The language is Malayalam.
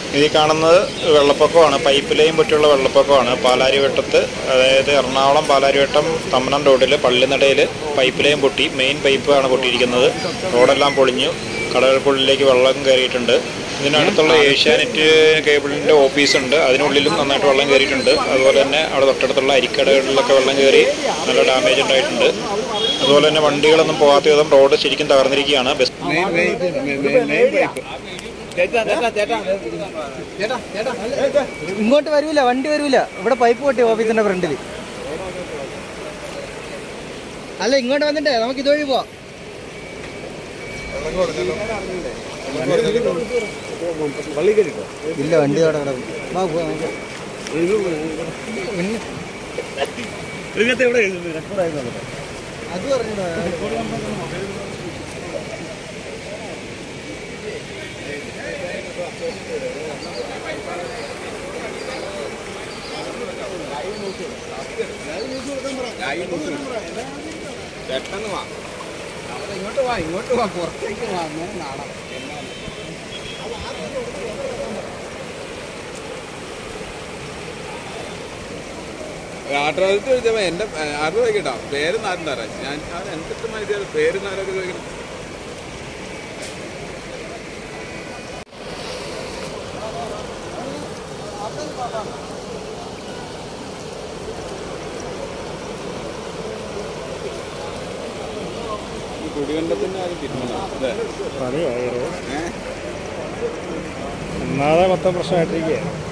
ഈ കാണുന്നത് വെള്ളപ്പൊക്കമാണ് പൈപ്പ് ലൈൻ പറ്റിയുള്ള വെള്ളപ്പൊക്കമാണ് പാലാരിവട്ടത്ത് അതായത് എറണാകുളം പാലാരിവട്ടം തമ്മനം റോഡിൽ പള്ളിനടയിൽ പൈപ്പ് ലൈൻ പൊട്ടി മെയിൻ പൈപ്പാണ് പൊട്ടിയിരിക്കുന്നത് റോഡെല്ലാം പൊളിഞ്ഞു കടകൾക്കുള്ളിലേക്ക് വെള്ളം കയറിയിട്ടുണ്ട് ഇതിനടുത്തുള്ള ഏഷ്യാനെറ്റ് കേബിളിൻ്റെ ഓഫീസുണ്ട് അതിനുള്ളിലും നന്നായിട്ട് വെള്ളം കയറിയിട്ടുണ്ട് അതുപോലെ തന്നെ അവിടെ തൊട്ടടുത്തുള്ള അരിക്കടകളിലൊക്കെ വെള്ളം കയറി നല്ല ഡാമേജ് ഉണ്ടായിട്ടുണ്ട് അതുപോലെ തന്നെ വണ്ടികളൊന്നും പോകാത്ത വിധം റോഡ് ശരിക്കും തകർന്നിരിക്കുകയാണ് ബസ് ഇങ്ങോട്ട് വരൂല വണ്ടി വരൂല ഇവിടെ പൈപ്പ് പൊട്ടി ഓഫീസിന്റെ ഫ്രണ്ടിൽ അല്ല ഇങ്ങോട്ട് വന്നിട്ടേ നമുക്ക് ഇതുവഴി പോവാം ഇല്ല വണ്ടി അവിടെ കിടക്കും വാ, പോവാം, നമുക്ക്. പിന്നെ അത് പറഞ്ഞൂടാ. ഇങ്ങോട്ട് വാ ഇങ്ങോട്ട് വാ പുറത്തേക്ക് വാ അങ്ങനെ നാടാം ആട്ടോത്ത് ചോദിച്ചപ്പോ എന്റെ ആരും ചോദിക്കട്ടോ പേര് നാരും തരാം ഞാൻ അത് എനിക്ക് മനസ്സിലായി പേര് നാരൊക്കെ ചോദിക്കണം ഈ കുടിവെള്ളത്തിന്റെ ആരും തീരുമാനം അല്ലേ മതിയായി ഏഹ് ഒന്നാമതെ മൊത്തം പ്രശ്നമായിട്ടിരിക്കുകയാണ്